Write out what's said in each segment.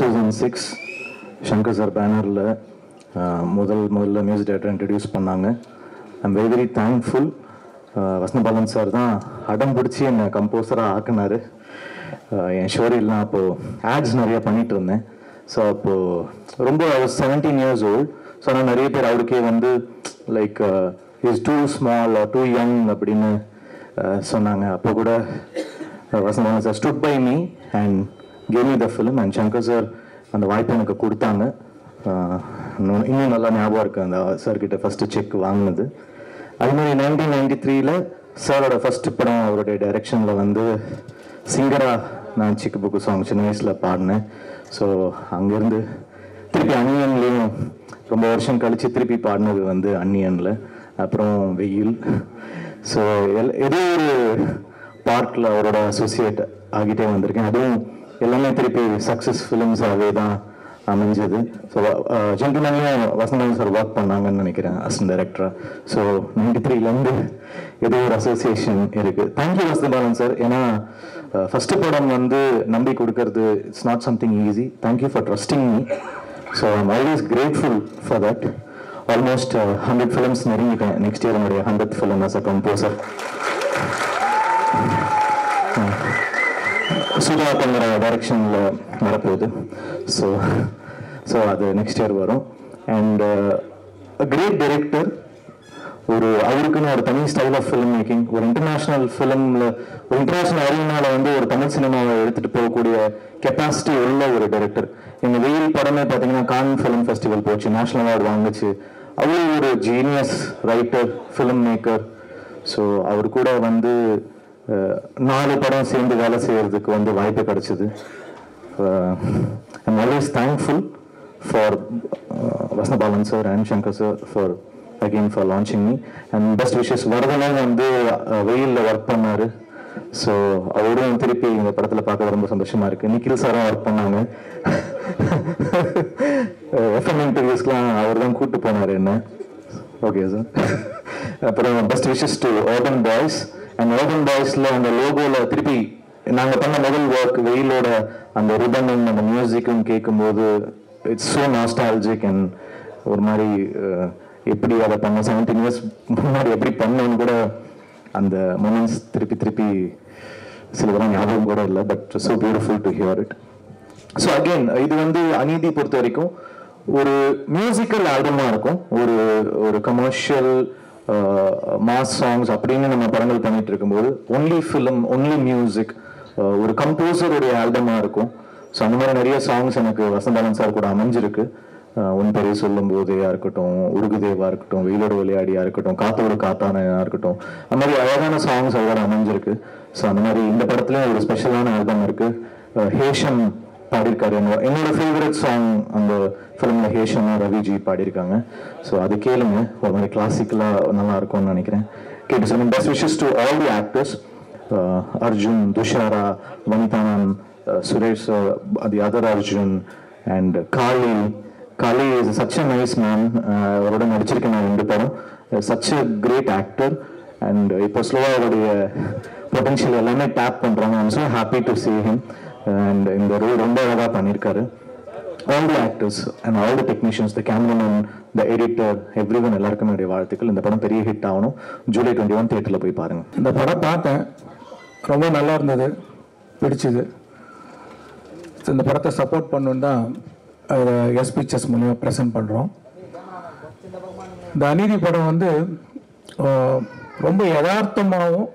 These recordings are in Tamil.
தௌசண்ட் சிக்ஸ் சங்கர் சார் பேனரில் முதல் முதல்ல மியூசிக் டேரக்டர் இன்ட்ரடியூஸ் பண்ணாங்க I'm very very thankful Vasanthabalan sir தான் அடம் பிடிச்சி என்னை கம்போசராக ஆக்குனாரு அஹ் என் ஷோரிலாம் அப்போது ஆட்ஸ் நிறைய பண்ணிட்டு இருந்தேன் ஸோ அப்போது ரொம்ப செவன்டீன் இயர்ஸ் ஓல்ட் ஸோ நான் நிறைய பேர் அவருக்கே வந்து like is too small too young அப்படின்னு அஹ் சொன்னாங்க அப்போ கூட Vasanthabalan sir stood by me and came the film and Shankar sir அந்த வாய்ப்பை எனக்கு கொடுத்தாங்க அஹ் இன்னும் இன்னும் நல்லா ஞாபகம் இருக்கு அந்த சார் கிட்ட ஃபர்ஸ்ட் செக் வாங்கினது அது மாதிரி நைன்டீன் நைன்டி த்ரீல சாரோட ஃபர்ஸ்ட் படம் அவருடைய டைரக்ஷனில் வந்து சிங்கரா நான் சிக்கு புக்கு சாங் சின்ன வயசில் பாடினேன் ஸோ அங்கேருந்து திருப்பி அன்னியன்லேயும் ரொம்ப வருஷம் கழிச்சு திருப்பி பாடினது வந்து அன்னியனில் அப்புறம் வெயில் ஸோ எல் ஏதோ ஒரு பார்ட்டில் அவரோட அசோசியேட் ஆகிட்டே வந்திருக்கேன் அதுவும் எல்லாமே திருப்பி சக்ஸஸ் ஃபிலிம்ஸாகவே தான் அமைஞ்சது ஸோ ஜென்டில்மேன்லையும் வசந்தன் சார் ஒர்க் பண்ணாங்கன்னு நினைக்கிறேன் அசிஸ்டன்ட் டைரக்டராக ஸோ நைன்டி த்ரீலேருந்து ஏதோ ஒரு அசோசியேஷன் இருக்குது தேங்க்யூ வசந்தபாலன் சார் ஏன்னா ஃபர்ஸ்ட் படம் வந்து நம்பி கொடுக்கறது it's not something easy thank you for trusting me so I'm always grateful for that almost hundred films நெருங்கிட்டேன் நெக்ஸ்ட் இயர் என்னுடைய hundred film as a composer Sudha பண்ணுற டைரக்ஷனில் வரப்போகுது ஸோ ஸோ அது நெக்ஸ்ட் இயர் வரும் அண்ட் கிரேட் டைரக்டர் ஒரு அவருக்குன்னு ஒரு தனி ஸ்டைல் ஆஃப் ஃபிலிம் மேக்கிங் ஒரு இன்டர்நேஷனல் ஃபிலிமில் ஒரு இன்டர்நேஷனல் அரீனால வந்து ஒரு தமிழ் சினிமாவை எடுத்துகிட்டு போகக்கூடிய கெப்பாசிட்டி உள்ள ஒரு டைரக்டர் எங்கள் வெயில் படமே பார்த்தீங்கன்னா கான் ஃபிலிம் ஃபெஸ்டிவல் போச்சு நேஷனல் அவார்டு வாங்குச்சு அவ்வளோ ஒரு genius writer film maker so அவர் கூட வந்து அஹ், நாலு படம் சேர்ந்து வேலை செய்யறதுக்கு வந்து வாய்ப்பு கிடைச்சது I'm always thankful for Vasanthabalan sir and Shankar sir for again for launching me and best wishes வரதனும் வந்து அஹ், வெயில்ல ஒர்க் பண்ணாரு ஸோ அவரும் திருப்பி இந்த படத்தில் பார்க்க ரொம்ப சந்தோஷமா இருக்கு நிக்கில் சாரும் ஒர்க் பண்ணாங்க எஃப்எம் இன்டர்வியூஸ்லாம் அவர் தான் கூட்டு போனார் என்ன ஓகே சார் அப்புறம் best wishes to open boys and open பாய்ஸில் அந்த லோகோவில் திருப்பி நாங்கள் பண்ண முதல் ஒர்க் வெயிலோட அந்த ரிபனும் அந்த மியூசிக்கும் கேட்கும்போது இட்ஸ் ஸோ நாஸ்டாலஜிக் அண்ட் ஒரு மாதிரி அஹ், எப்படி அதை பண்ண செவன்டீன் இயர்ஸ் முன்னாடி எப்படி பண்ணேன்னு கூட அந்த மூமெண்ட்ஸ் திருப்பி திருப்பி சிலதெல்லாம் ஞாபகம் கூட இல்லை but so beautiful to hear it so again இது வந்து அநீதி பொறுத்த வரைக்கும் ஒரு மியூசிக்கல் ஆல்பமாக இருக்கும் ஒரு ஒரு கமர்ஷியல் மாஸ் சாங்ஸ் அப்படின்னு நம்ம படங்கள் பண்ணிட்டு இருக்கும்போது ஒன்லி ஃபிலிம் ஒன்லி மியூசிக் ஒரு கம்போசருடைய ஆல்பமாக இருக்கும் ஸோ அந்த மாதிரி நிறைய சாங்ஸ் எனக்கு வசந்தாலன் சார் கூட அமைஞ்சிருக்கு அஹ் உன் பெரிய சொல்லும் போதேயா இருக்கட்டும் உருகுதேவா இருக்கட்டும் வெயிலோட விளையாடியா இருக்கட்டும் காத்தோட காத்தானையா இருக்கட்டும் அந்த மாதிரி அழகான சாங்ஸ் அவரோட அமைஞ்சிருக்கு ஸோ அந்த மாதிரி இந்த படத்துலயும் ஒரு ஸ்பெஷலான ஆல்பம் இருக்கு அஹ் ஹேஷம் பாடியிருக்காரு என்னோட என்னோட ஃபேவரட் சாங் அந்த ஃபிலிம்ல ஹேஷம் ரவிஜி பாடியிருக்காங்க ஸோ அது கேளுங்க ஒரு மாதிரி கிளாசிக்கலாக நல்லா இருக்கும்னு நினைக்கிறேன் கேட்டு சொல்லுங்க best wishes to all the actors Arjun Dushara Vanithanan Suresh the other Arjun and Kaali Kaali is such a nice man அவரோட நடிச்சிருக்கேன் நான் ரெண்டு படம் such a great actor and இப்போ ஸ்லோவாக அவருடைய பொட்டன்ஷியல் எல்லாமே டேப் பண்ணுறாங்க I'm so happy to see him and இந்த ரோல் ரொம்ப அழகாக பண்ணியிருக்காரு all the actors and all the technicians the cameraman the editor everyone எல்லாருக்கும் என்னுடைய வாழ்த்துக்கள் இந்த படம் பெரிய ஹிட் ஆகணும் ஜூலை டுவெண்ட்டி ஒன் தேட்டரில் போய் பாருங்க இந்த படம் பார்த்தேன் ரொம்ப நல்லா இருந்தது பிடிச்சது இந்த படத்தை சப்போர்ட் பண்ணணுன்னு தான் அதை எஸ் பிக்சர்ஸ் மூலிமா ப்ரெசென்ட் பண்ணுறோம் இந்த அநீதி படம் வந்து ஆஹ், ரொம்ப யதார்த்தமாகவும்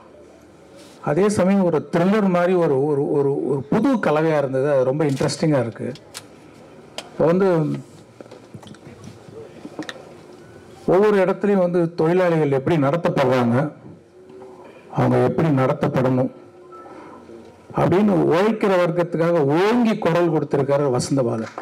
அதே சமயம் ஒரு த்ரில்லர் மாதிரி ஒரு ஒரு ஒரு ஒரு புது கலவையாக இருந்தது அது ரொம்ப இன்ட்ரெஸ்டிங்காக இருக்குது இப்போ வந்து ஒவ்வொரு இடத்துலையும் வந்து தொழிலாளிகள் எப்படி நடத்தப்படுறாங்க அவங்க எப்படி நடத்தப்படணும் அப்படின்னு உழைக்கிற வர்க்கத்துக்காக ஓங்கி குரல் கொடுத்திருக்காரு வசந்தபாலன்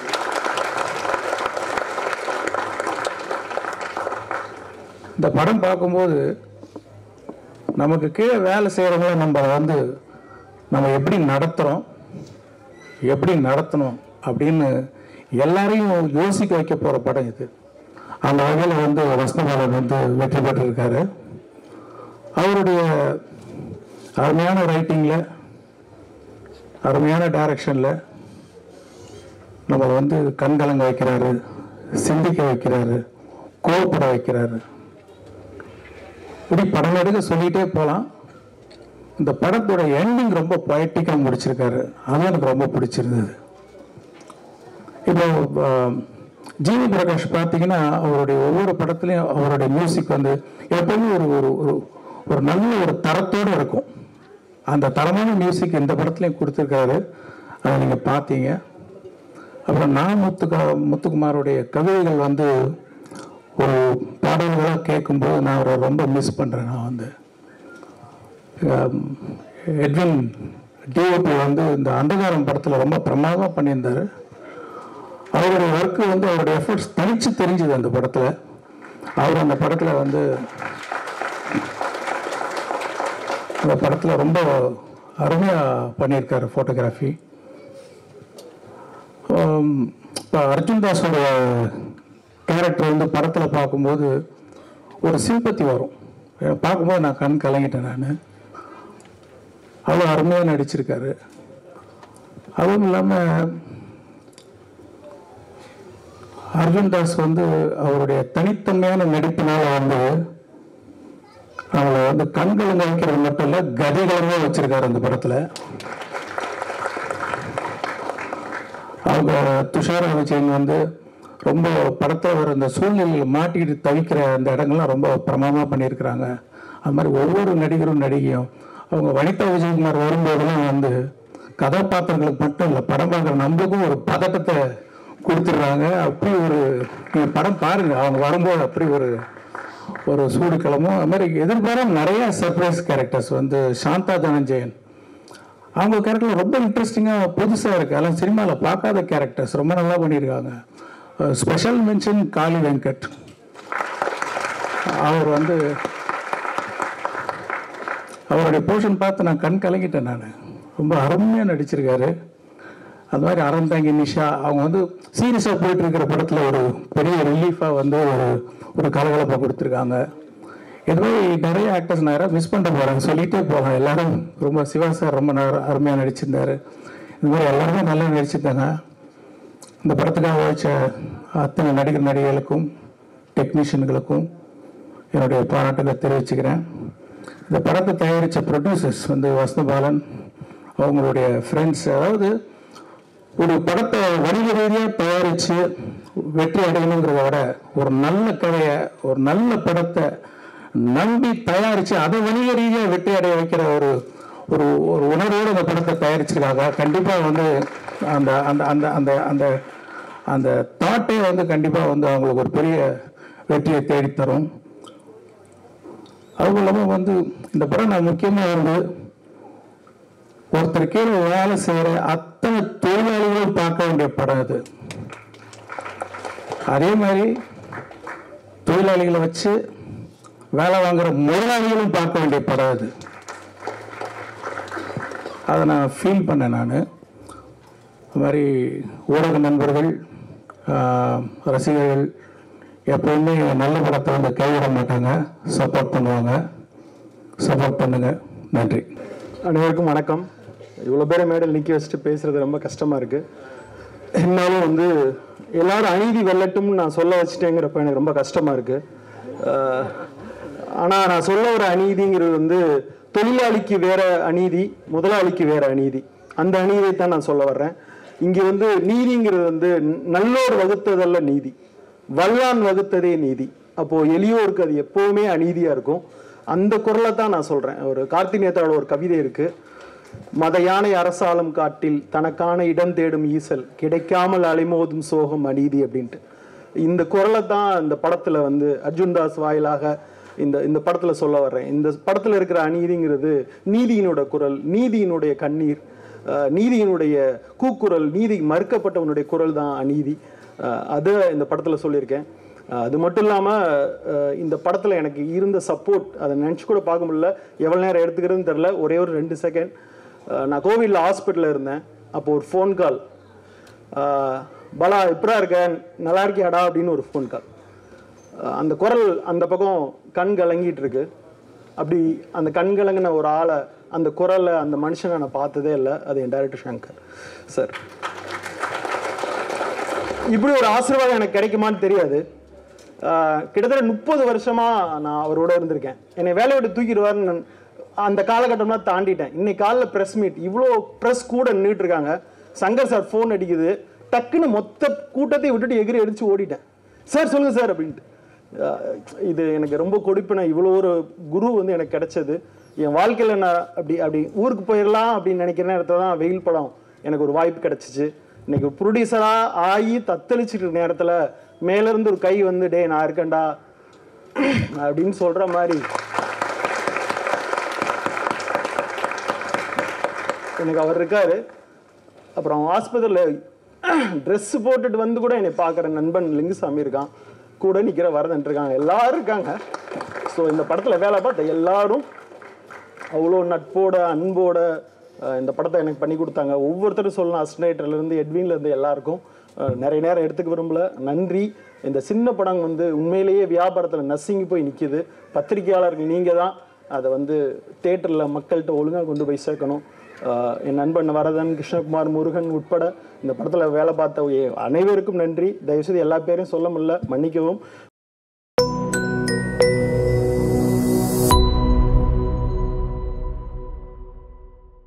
இந்த படம் பார்க்கும்போது நமக்கு கீழே வேலை செய்கிறவங்கள நம்ம வந்து நம்ம எப்படி நடத்துகிறோம் எப்படி நடத்தணும் அப்படின்னு எல்லாரையும் யோசிக்க வைக்க போகிற படம் இது அந்த வகையில் வந்து வசந்தபாலன் வந்து வெற்றி பெற்றிருக்காரு அவருடைய அருமையான ரைட்டிங்கில் அருமையான டைரக்ஷனில் நம்மளை வந்து கண்கலங்க வைக்கிறாரு சிந்திக்க வைக்கிறாரு கோவப்பட வைக்கிறாரு இப்படி படம் எடுக்க சொல்லிட்டே போகலாம் இந்த படத்தோட எண்டிங் ரொம்ப பொயட்டிக்காக முடிச்சிருக்காரு அது எனக்கு ரொம்ப பிடிச்சிருந்தது இப்போ ஆஹ், ஜிவி பிரகாஷ் பார்த்தீங்கன்னா அவருடைய ஒவ்வொரு படத்துலையும் அவருடைய மியூசிக் வந்து எப்பவுமே ஒரு ஒரு ஒரு ஒரு நல்ல ஒரு தரத்தோடு இருக்கும் அந்த தரமான மியூசிக் இந்த படத்துலையும் கொடுத்துருக்காரு அதை நீங்கள் பார்த்தீங்க அப்புறம் நான் முத்துக்கா முத்துக்குமாருடைய கவிதைகள் வந்து ஒரு பாடல்களாக கேட்கும்போது நான் அவரை ரொம்ப மிஸ் பண்ணுறேன் நான் வந்து ஆம், எட்வின் டிஓபி வந்து இந்த அந்தகாரம் படத்தில் ரொம்ப பிரமாதமாக பண்ணியிருந்தார் அவருடைய ஒர்க்கு வந்து அவருடைய எஃபர்ட்ஸ் தனிச்சு தெரிஞ்சுது அந்த படத்தில் அவர் அந்த படத்தில் வந்து அந்த படத்தில் ரொம்ப அருமையாக பண்ணியிருக்காரு ஃபோட்டோகிராஃபி இப்போ அர்ஜுன் தாஸோட கேரக்டர் வந்து படத்தில் பார்க்கும்போது ஒரு சிம்பத்தி வரும் எனக்கு பார்க்கும்போது நான் கண் கலங்கிட்டேன் நான் அவ்வளோ அருமையாக நடிச்சிருக்காரு அதுவும் இல்லாமல் அர்ஜுன் தாஸ் வந்து அவருடைய தனித்தன்மையான நடிப்பினால வந்து அவளை வந்து கண்களுங்க வைக்கிறது மட்டும் இல்லை கதிகளுமே வச்சிருக்காரு அந்த படத்தில் அவங்க துஷாரா விஜயன் வந்து ரொம்ப படத்தில் வர அந்த சூழ்நிலையில் மாட்டிக்கிட்டு தவிக்கிற அந்த இடங்கள்லாம் ரொம்ப பிரமாதமாக பண்ணியிருக்கிறாங்க அது மாதிரி ஒவ்வொரு நடிகரும் நடிகையும் அவங்க வனிதா விஜயகுமார் வரும்போதெல்லாம் வந்து கதாபாத்திரங்களுக்கு மட்டும் இல்லை படம் பார்க்குற நம்மளுக்கும் ஒரு பதட்டத்தை கொடுத்துட்றாங்க அப்படி ஒரு நீங்கள் படம் பாருங்கள் அவங்க வரும்போது அப்படி ஒரு ஒரு சூடு கிளம்பும் அது மாதிரி எதிர்பாராம நிறைய சர்ப்ரைஸ் கேரக்டர்ஸ் வந்து சாந்தா தனஞ்சயன் அவங்க கேரக்டர் ரொம்ப இன்ட்ரெஸ்டிங்காக புதுசாக இருக்குது அதெல்லாம் சினிமாவில் பார்க்காத கேரக்டர்ஸ் ரொம்ப நல்லா பண்ணியிருக்காங்க ஸ்பெஷல் மென்ஷன் காளி வெங்கட் அவர் வந்து அவருடைய போர்ஷன் பார்த்து நான் கண் கலங்கிட்டேன் நான் ரொம்ப அருமையாக நடிச்சிருக்காரு அது மாதிரி அறந்தாங்கி நிஷா அவங்க வந்து சீரியஸாக போயிட்டு இருக்கிற படத்தில் ஒரு பெரிய ரிலீஃபாக வந்து ஒரு ஒரு கலகலப்பை கொடுத்துருக்காங்க இது மாதிரி நிறைய ஆக்டர்ஸ் நான் யாராவது மிஸ் பண்ணிட்டு போகிறாங்க சொல்லிகிட்டே போகலாம் எல்லாரும் ரொம்ப சிவா சார் ரொம்ப நேரம் அருமையாக நடிச்சிருந்தாரு இது மாதிரி எல்லாருமே நல்லா நடிச்சிருந்தாங்க இந்த படத்துக்காக உழைச்ச அத்தனை நடிகர் நடிகைகளுக்கும் டெக்னீஷியன்களுக்கும் என்னுடைய பாராட்டுகளை தெரிவிச்சுக்கிறேன் இந்த படத்தை தயாரித்த ப்ரொடியூசர்ஸ் வந்து வசந்தபாலன் அவங்களுடைய ஃப்ரெண்ட்ஸ் அதாவது ஒரு படத்தை வணிக ரீதியாக தயாரித்து வெற்றி அடையணுங்கிறத விட ஒரு நல்ல கதையை ஒரு நல்ல படத்தை நம்பி தயாரித்து அதை வணிக ரீதியாக வெற்றி அடைய வைக்கிற ஒரு ஒரு ஒரு உணர்வோடு அந்த படத்தை தயாரிச்சிருக்காங்க கண்டிப்பாக வந்து அந்த அந்த அந்த அந்த அந்த அந்த தாட்டே வந்து கண்டிப்பாக வந்து அவங்களுக்கு ஒரு பெரிய வெற்றியை தேடித்தரும் அதுவும் இல்லாமல் வந்து இந்த படம் நான் முக்கியமாக வந்து ஒருத்தர் கீழே வேலை செய்கிற அத்தனை தொழிலாளிகளும் பார்க்க வேண்டிய படம் இது அதே மாதிரி தொழிலாளிகளை வச்சு வேலை வாங்குற முதலாளிகளும் பார்க்க வேண்டிய படம் இது அதை நான் ஃபீல் பண்ணேன் நான் அது மாதிரி ஊடக நண்பர்கள் ஆஹ், ரசிகர்கள் எப்பவுமே நல்ல படத்தை வந்து கைவிட மாட்டாங்க சப்போர்ட் பண்ணுவாங்க சப்போர்ட் பண்ணுங்க நன்றி அனைவருக்கும் வணக்கம் இவ்வளோ பேரை மேடையில் நிற்க வச்சுட்டு பேசுறது ரொம்ப கஷ்டமாக இருக்குது இருந்தாலும் வந்து எல்லாரும் அநீதி வெல்லட்டும்னு நான் சொல்ல வச்சுட்டேங்கிறப்ப எனக்கு ரொம்ப கஷ்டமாக இருக்குது ஆனால் நான் சொல்ல ஒரு அநீதிங்கிறது வந்து தொழிலாளிக்கு வேற அநீதி முதலாளிக்கு வேற அநீதி அந்த அநீதியை தான் நான் சொல்ல வர்றேன் இங்கே வந்து நீதிங்கிறது வந்து நல்லோர் வகுத்ததல்ல நீதி வல்லான் வகுத்ததே நீதி அப்போ எளியோருக்கு அது எப்பவுமே அநீதியா இருக்கும் அந்த குரலை தான் நான் சொல்றேன் ஒரு கார்த்தி நேதாவோட ஒரு கவிதை இருக்கு மத யானை அரசாளும் காட்டில் தனக்கான இடம் தேடும் ஈசல் கிடைக்காமல் அலைமோதும் சோகம் அநீதி அப்படின்ட்டு இந்த குரலை தான் இந்த படத்துல வந்து அர்ஜுன் தாஸ் வாயிலாக இந்த இந்த படத்துல சொல்ல வர்றேன் இந்த படத்துல இருக்கிற அநீதிங்கிறது நீதியினோட குரல் நீதியினுடைய கண்ணீர் அஹ், நீதியினுடைய கூக்குரல் நீதி மறுக்கப்பட்டவனுடைய குரல் தான் அநீதி அஹ், அதை இந்த படத்துல சொல்லியிருக்கேன் அஹ், அது மட்டும் இல்லாமல் இந்த படத்தில் எனக்கு இருந்த சப்போர்ட் அதை நினச்சி கூட பார்க்க முடியல எவ்வளோ நேரம் எடுத்துக்கிறதுன்னு தெரில ஒரே ஒரு ரெண்டு செகண்ட் நான் கோவிலில் ஹாஸ்பிட்டலில் இருந்தேன் அப்போ ஒரு ஃபோன் கால் பலா இப்படா இருக்க நல்லா இருக்கியாடா அப்படின்னு ஒரு ஃபோன் கால் அந்த குரல் அந்த பக்கம் கண் கலங்கிட்டு இருக்கு அப்படி அந்த கண் கலங்கின ஒரு ஆளை அந்த குரலை அந்த மனுஷனை நான் பார்த்ததே இல்லை அது என் டைரக்டர் சங்கர் சார் இப்படி ஒரு ஆசீர்வாதம் எனக்கு கிடைக்குமான்னு தெரியாது ஆஹ் கிட்டத்தட்ட முப்பது வருஷமா நான் அவரோட இருந்திருக்கேன் என்னை வேலையை விட்டு தூக்கிடுவாருன்னு நான் அந்த காலகட்டம்லாம் தாண்டிட்டேன் இன்னைக்கு காலைல ப்ரெஸ் மீட் இவ்வளோ ப்ரெஸ் கூட நின்றுட்டு இருக்காங்க சங்கர் சார் ஃபோன் அடிக்குது டக்குன்னு மொத்த கூட்டத்தை விட்டுட்டு எகிரி அடிச்சு ஓடிட்டேன் சார் சொல்லுங்க சார் அப்படின்ட்டு ஆஹ் இது எனக்கு ரொம்ப கொடுப்பின இவ்வளோ ஒரு குரு வந்து எனக்கு கிடைச்சது என் வாழ்க்கையில் நான் அப்படி அப்படி ஊருக்கு போயிடலாம் அப்படின்னு நினைக்கிற நேரத்தில் தான் வெயில் படம் எனக்கு ஒரு வாய்ப்பு கிடைச்சிச்சு இன்னைக்கு ப்ரொடியூசராக ஆகி தத்தளிச்சிட்டு இருக்க நேரத்தில் மேலேருந்து ஒரு கை வந்து டே நான் இருக்கேன்டா அப்படின்னு சொல்கிற மாதிரி எனக்கு அவர் இருக்காரு அப்புறம் ஆஸ்பத்திரியில் ட்ரெஸ் போட்டுட்டு வந்து கூட என்னை பார்க்குற நண்பன் லிங்குசாமி இருக்கான் கூட நிற்கிற வரதன் இருக்காங்க எல்லாரும் இருக்காங்க ஸோ இந்த படத்தில் வேலை பார்த்த எல்லாரும் அவ்வளோ நட்போட அன்போட அஹ், இந்த படத்தை எனக்கு பண்ணி கொடுத்தாங்க ஒவ்வொருத்தரும் சொல்லலாம் அஸ்டேட்டர்லேருந்து எட்வின்லேருந்து எல்லாருக்கும் அஹ், நிறைய நேரம் எடுத்துக்க விரும்பல நன்றி இந்த சின்ன படம் வந்து உண்மையிலேயே வியாபாரத்தில் நசுங்கி போய் நிற்கிது பத்திரிகையாளர்கள் நீங்கள் தான் அதை வந்து தேட்டரில் மக்கள்கிட்ட ஒழுங்காக கொண்டு போய் சேர்க்கணும் அஹ், என் நண்பன் வரதன் கிருஷ்ணகுமார் முருகன் உட்பட இந்த படத்தில் வேலை பார்த்த எ- அனைவருக்கும் நன்றி தயவுசெய்து எல்லா பேரையும் சொல்ல முடியல மன்னிக்கவும்